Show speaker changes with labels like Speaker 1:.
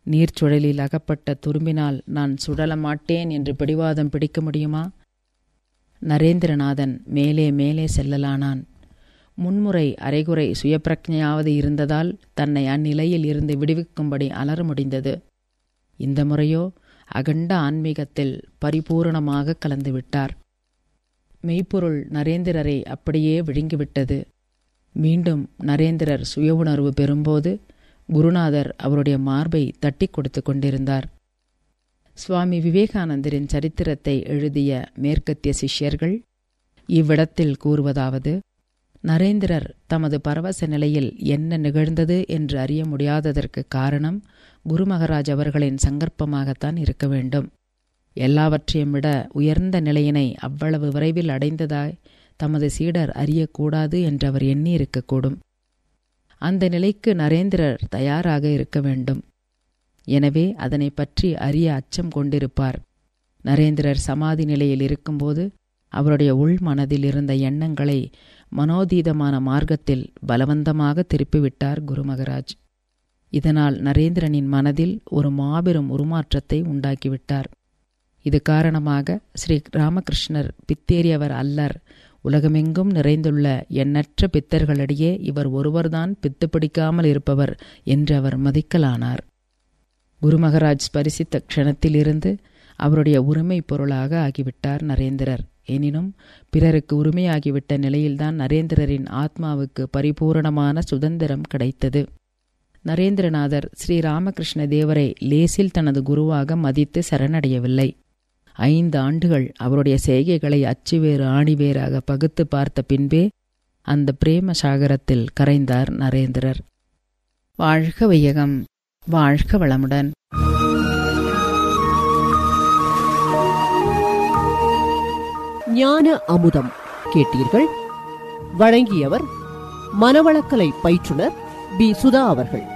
Speaker 1: நீர்ச்சுழலில் அகப்பட்ட துரும்பினால் நான் சுழல மாட்டேன் என்று பிடிவாதம் பிடிக்க முடியுமா நரேந்திரநாதன் மேலே மேலே செல்லலானான் முன்முறை அரைகுறை சுயப்பிரஜையாவது இருந்ததால் தன்னை அந்நிலையில் இருந்து விடுவிக்கும்படி அலற முடிந்தது இந்த முறையோ அகண்ட ஆன்மீகத்தில் பரிபூரணமாக கலந்துவிட்டார் மெய்ப்பொருள் நரேந்திரரை அப்படியே விழுங்கிவிட்டது மீண்டும் நரேந்திரர் சுய உணர்வு பெறும்போது குருநாதர் அவருடைய மார்பை தட்டி கொடுத்து கொண்டிருந்தார் சுவாமி விவேகானந்தரின் சரித்திரத்தை எழுதிய மேற்கத்திய சிஷ்யர்கள் இவ்விடத்தில் கூறுவதாவது நரேந்திரர் தமது பரவச நிலையில் என்ன நிகழ்ந்தது என்று அறிய முடியாததற்கு காரணம் குருமகராஜ் அவர்களின் சங்கற்பமாகத்தான் இருக்க வேண்டும் எல்லாவற்றையும் விட உயர்ந்த நிலையினை அவ்வளவு விரைவில் அடைந்ததாய் தமது சீடர் அறியக்கூடாது என்று அவர் எண்ணி இருக்கக்கூடும் அந்த நிலைக்கு நரேந்திரர் தயாராக இருக்க வேண்டும் எனவே அதனை பற்றி அறிய அச்சம் கொண்டிருப்பார் நரேந்திரர் சமாதி நிலையில் இருக்கும்போது அவருடைய உள் மனதில் இருந்த எண்ணங்களை மனோதீதமான மார்க்கத்தில் பலவந்தமாக திருப்பிவிட்டார் குருமகராஜ் இதனால் நரேந்திரனின் மனதில் ஒரு மாபெரும் உருமாற்றத்தை உண்டாக்கிவிட்டார் இது காரணமாக ஸ்ரீ ராமகிருஷ்ணர் பித்தேறியவர் அல்லர் உலகமெங்கும் நிறைந்துள்ள எண்ணற்ற பித்தர்களிடையே இவர் ஒருவர்தான் பித்து பிடிக்காமல் இருப்பவர் என்று அவர் மதிக்கலானார் குருமகராஜ் ஸ்பரிசித்த க்ஷணத்திலிருந்து அவருடைய உரிமை பொருளாக ஆகிவிட்டார் நரேந்திரர் எனினும் பிறருக்கு உரிமையாகிவிட்ட நிலையில்தான் நரேந்திரரின் ஆத்மாவுக்கு பரிபூரணமான சுதந்திரம் கிடைத்தது நரேந்திரநாதர் ஸ்ரீ ராமகிருஷ்ண தேவரை லேசில் தனது குருவாக மதித்து சரணடையவில்லை ஐந்து ஆண்டுகள் அவருடைய செய்கைகளை அச்சுவேறு ஆணிவேராக பகுத்து பார்த்த பின்பே அந்த பிரேம சாகரத்தில் கரைந்தார் நரேந்திரர் வாழ்க வையகம் வாழ்க வளமுடன்
Speaker 2: ஞான அமுதம் கேட்டீர்கள் வழங்கியவர் மனவளக்கலை பயிற்றுனர் பி சுதா அவர்கள்